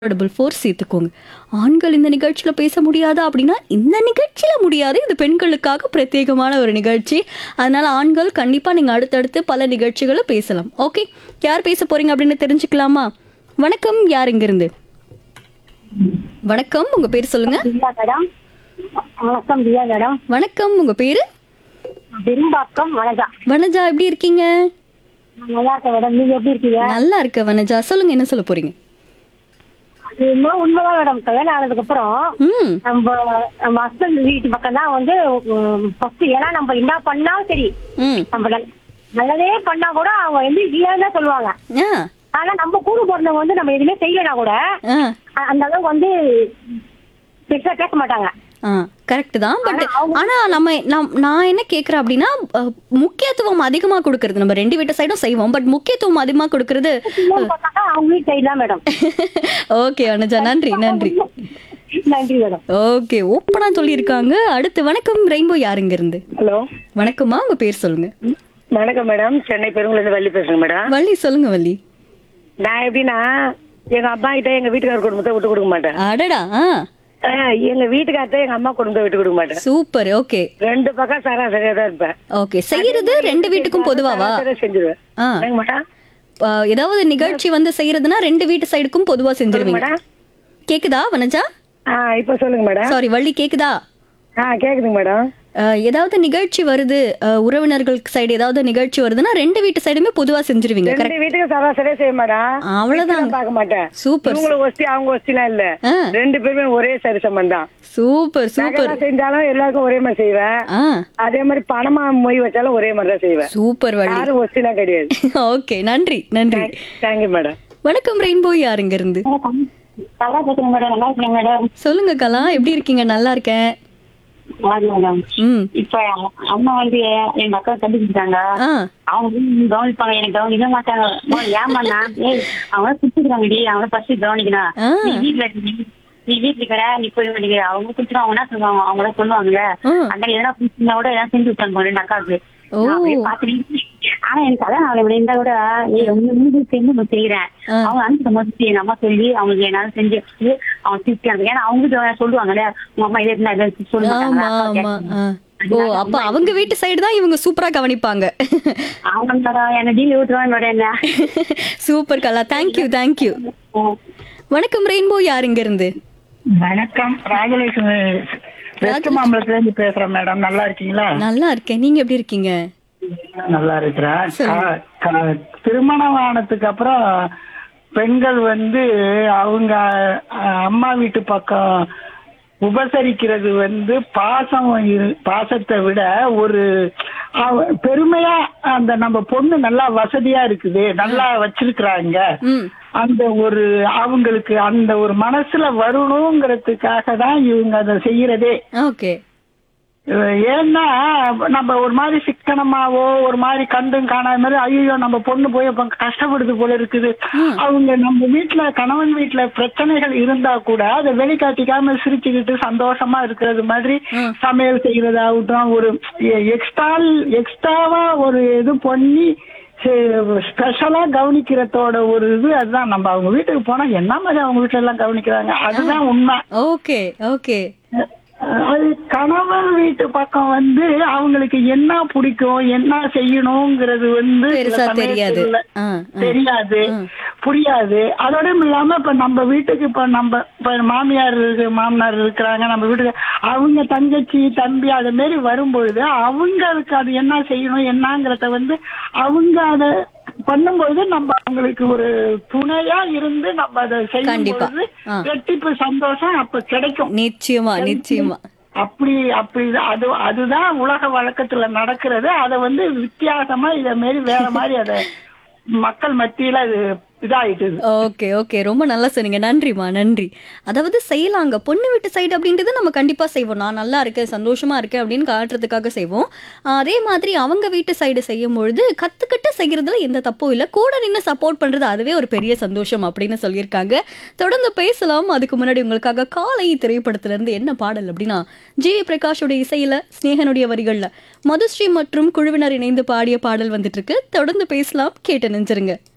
Double four சேர்த்துக்கோங்க ஆண்கள் இந்த நிகழ்ச்சியில் பேச முடியாதா அப்படின்னா இந்த நிகழ்ச்சியில் முடியாது இது பெண்களுக்காக பிரத்யேகமான ஒரு நிகழ்ச்சி அதனால ஆண்கள் கண்டிப்பாக நீங்கள் அடுத்தடுத்து பல நிகழ்ச்சிகளை பேசலாம் ஓகே யார் பேச போறீங்க அப்படின்னு தெரிஞ்சுக்கலாமா வணக்கம் யார் இங்கிருந்து வணக்கம் உங்க பேர் சொல்லுங்க திவ்யா மேடம் வணக்கம் திவ்யா மேடம் வணக்கம் உங்க பேரு பெரும்பாக்கம் வனஜா வனஜா எப்படி இருக்கீங்க நான் நல்லா இருக்கேன் மேடம் நீங்க எப்படி இருக்கீங்க நல்லா இருக்க வனஜா சொல்லுங்க என்ன சொல்ல போறீங்க அது இன்னும் உண்மைதான் மேடம் கல்யாணம் ஆனதுக்கு அப்புறம் ம் நம்ம நம்ம ஹஸ்பண்ட் வீட்டு பக்கம் தான் வந்து ஃபர்ஸ்ட் ஏன்னா நம்ம என்ன பண்ணாலும் சரி ம் நம்ம நல்ல- நல்லதே பண்ணா கூட அவங்க வந்து இல்லைன்னு தான் சொல்லுவாங்க ஆ ஆனா நம்ம கூட பிறந்தவங்க வந்து நம்ம எதுவுமே செய்யலைனா கூட ஆ அ- அந்த அளவுக்கு வந்து பெருசா பேச மாட்டாங்க ஆ கரெக்ட் தான் பட் ஆனா நம்ம நம்- நான் என்ன கேக்குறேன் அப்படின்னா அஹ், முக்கியத்துவம் அதிகமா கொடுக்கறது நம்ம ரெண்டு வீட்டு சைடும் செய்வோம் பட் முக்கியத்துவம் அதிகமா கொடுக்கறது இன்னொன்னு பார்த்தாக்கா அவங்க வீட்டு சைடு தான் மேடம் ஓகே அனுஜா நன்றி நன்றி நன்றி மேடம் ஓகே ஓப்பனா சொல்லியிருக்காங்க அடுத்து வணக்கம் ரெயின்போ யாருங்க இருந்து ஹலோ வணக்கம்மா உங்க பேர் சொல்லுங்க வணக்கம் மேடம் சென்னை பெருங்குளத்துல வள்ளி பேசுறேன் மேடம் வள்ளி சொல்லுங்க வள்ளி நான் எப்படின்னா எங்க அம்மா கிட்ட எங்க வீட்டுக்கார குடும்பத்தை விட்டு கொடுக்க மாட்டேன் அடடா ஆ ஆஹ், எங்க வீட்டுக்கார்ட்ட எங்க அம்மா குடும்பத்தை விட்டு கொடுக்க மாட்டேன் சூப்பர் ஓகே ரெண்டு பக்கம் சராசரியா தான் இருப்பேன் ஓகே செய்யறது ரெண்டு வீட்டுக்கும் பொதுவாவா சராசரியா செஞ்சிருவேன் ஆ என்னங்க மேடம் ஆ, ஏதாவது நிகழ்ச்சி வந்து செய்யறதுன்னா ரெண்டு வீட்டு சைடுக்கும் பொதுவா செஞ்சிருவீங்க மேடம் கேக்குதா வனஜா ஆ இப்ப சொல்லுங்க மேடம் சாரி வள்ளி கேக்குதா ஆ கேக்குதுங்க மேடம் அஹ், ஏதாவது நிகழ்ச்சி வருது அஹ், உறவினர்களுக்கு சைடு ஏதாவது நிகழ்ச்சி வருதுன்னா ரெண்டு வீட்டு சைடுமே பொதுவா செஞ்சிருவீங்க ரெண்டு வீட்டுக்கு சராசரியா செய்ய மேடம் அவ்வளவுதான் வீட்டுலாம் பார்க்க மாட்டேன் சூப்பர் இவங்களுக்கு ஒஸ்தி அவங்க ஒஸ்திலாம் இல்ல ஆ. ரெண்டு பேருமே ஒரே சரிசமம் தான் சூப்பர் சூப்பர் நகைலாம் செஞ்சாலும் எல்லாருக்கும் ஒரே மாதிரி செய்வேன் ஆ அதே மாதிரி பணமா மொய் வச்சாலும் ஒரே மாதிரி தான் செய்வேன் சூப்பர் வள்ளி யாரும் ஒஸ்திலாம் கிடையாது ஓகே நன்றி நன்றி தேங்க்யூ மேடம் வணக்கம் ரெயின்போ யாருங்க இருந்து நல்லா பேசுறேன் மேடம் நல்லா இருக்கேன் மேடம் சொல்லுங்க கலா எப்படி இருக்கீங்க நல்லா இருக்கேன் மேடம் ம் இப்ப அம்மா வந்து எங்க அக்கா கண்டுபிடிச்சாங்க ஆ அவங்க வந்து கவனிப்பாங்க எனக்கு கவனிக்க மாட்டாங்க மோய், ஏம்மாண்ணா ஏய் அவங்க குடுத்துக்கிறாங்கடி அவங்க ஃபர்ஸ்ட் கவனிக்கணும் ஆ. நீ வீட்டுல இருக்க- நீ வீட்டுல இருக்கிற நீ போய் மாட்டேங்கிற அவங்க குடுத்துட்டு அவங்க என்ன சொல்லுவாங்க அவங்க தான் சொல்லுவாங்கல்ல ஆ. அந்த எதனா குடுத்துனா கூட எதாவது செஞ்சு விட்டாங்க ரெண்டு அக்காவுக்கு ஓ. நான் அப்படியே பாத்துட்டு ஆனா எனக்கு அதான் அவளை இருந்தா கூட ஏய் உங்க வீடு செஞ்சு நான் செய்யறேன் ஆ. அவங்க அனுப்பிட்ட மாதிரி எங்க அம்மா சொல்லி அவங்களுக்கு என்னால செஞ்சு வச்சுட்டு அவங்க திருப்தியாங்க ஏன்னா அவங்க சொல்லுவாங்கல்ல உங்க அம்மா இதை இருந்தா இதை சொல்ல ஆமா மாட்டாங்க ஆமா ஆ. ஓ அப்ப அவங்க வீட்டு சைடு தான் இவங்க சூப்பரா கவனிப்பாங்க அவங்க என்ன டீல் விட்டுருவாங்க மேடம் என்ன சூப்பர் கலா தேங்க்யூ தேங்க்யூ வணக்கம் ரெயின்போ யாருங்க இருந்து வணக்கம் ராஜலட்சுமி வெஸ்ட் மாம்பலத்துல இருந்து பேசுறேன் மேடம் நல்லா இருக்கீங்களா நல்லா இருக்கேன் நீங்க எப்படி இருக்கீங்க நல்லா இருக்கிறேன் க- க- திருமணம் ஆனதுக்கு அப்புறம் பெண்கள் வந்து அவங்க அஹ், அம்மா வீட்டு பக்கம் உபசரிக்கிறது வந்து பாசம் இரு- பாசத்தை விட ஒரு அவ- பெருமையா அந்த நம்ம பொண்ணு நல்லா வசதியா இருக்குது நல்லா வச்சிருக்கிறாங்க ம் அந்த ஒரு அவங்களுக்கு அந்த ஒரு மனசுல வரணுங்கிறதுக்காக தான் இவங்க அதை செய்யறதே ஓகே அஹ் ஏன்னா நம்ம ஒரு மாதிரி சிக்கனமாவோ ஒரு மாதிரி கண்டும் காணாத மாதிரி ஐயோ நம்ம பொண்ணு போய் அப்ப கஷ்டப்படுது போல இருக்குது அவங்க நம்ம வீட்டுல கணவன் வீட்டுல பிரச்சனைகள் இருந்தா கூட அதை வெளிக்காட்டிக்காம சிரிச்சுக்கிட்டு சந்தோஷமா இருக்கிறது மாதிரி சமையல் செய்யறதாகட்டும் ஒரு எக்ஸ்ட்ரா எக்ஸ்ட்ராவா ஒரு இது பண்ணி ஸ்பெஷலா கவனிக்கிறதோட ஒரு இது அதுதான் நம்ம அவங்க வீட்டுக்கு போனா என்ன மாதிரி அவங்க வீட்டுல எல்லாம் கவனிக்கிறாங்க அதுதான் உண்மை ஓகே ஓகே அது கணவன் வீட்டு பக்கம் வந்து அவங்களுக்கு என்ன பிடிக்கும் என்ன செய்யணுங்கிறது வந்து சில பெருசா தெரியாது. சமயத்துல ஆ, தெரியாது புரியாது அதோடயும் இல்லாம இப்ப நம்ம வீட்டுக்கு இப்ப நம்ம இப்ப மாமியார் இருக்கு மாமனார் இருக்கிறாங்க நம்ம வீட்டுக்கு அவங்க தங்கச்சி தம்பி அது மாதிரி வரும்பொழுது அவங்களுக்கு அது என்ன செய்யணும் என்னங்கிறத வந்து அவங்க அதை பண்ணும்பொழுது நம்ம அவங்களுக்கு ஒரு துணையா இருந்து நம்ம அதை செய்யும் கண்டிப்பா. பொழுது ஆ. ரெட்டிப்பு சந்தோஷம் அப்ப கிடைக்கும் நிச்சயமா நிச்சயமா அப்படி அப்படி அது அதுதான் உலக வழக்கத்துல நடக்கிறது அதை வந்து வித்தியாசமா இத மாரி வேற மாதிரி அத மக்கள் மத்தியில அது இதாயிட்டுது ஓகே ஓகே ரொம்ப நல்லா சொன்னீங்க நன்றிம்மா நன்றி அதாவது செய்யலாங்க பொண்ணு வீட்டு சைடு அப்படின்றது நம்ம கண்டிப்பா செய்வோம் நான் நல்லா இருக்கேன் சந்தோஷமா இருக்கேன் அப்படின்னு காட்டுறதுக்காக செய்வோம் ஆஹ் அதே மாதிரி அவங்க வீட்டு சைடு செய்யும் பொழுது கத்துக்கிட்டு செய்யறதுல எந்த தப்பும் இல்லை கூட நின்று சப்போர்ட் பண்றது அதுவே ஒரு பெரிய சந்தோஷம் அப்படின்னு சொல்லியிருக்காங்க தொடர்ந்து பேசலாம் அதுக்கு முன்னாடி உங்களுக்காக காலை திரைப்படத்துல இருந்து என்ன பாடல் அப்படின்னா ஜி வி பிரகாஷோட இசையில ஸ்னேகனுடைய வரிகள்ல மதுஸ்ரீ மற்றும் குழுவினர் இணைந்து பாடிய பாடல் வந்துட்டு இருக்கு தொடர்ந்து பேசலாம் கேட்டு நெஞ்சிருங்க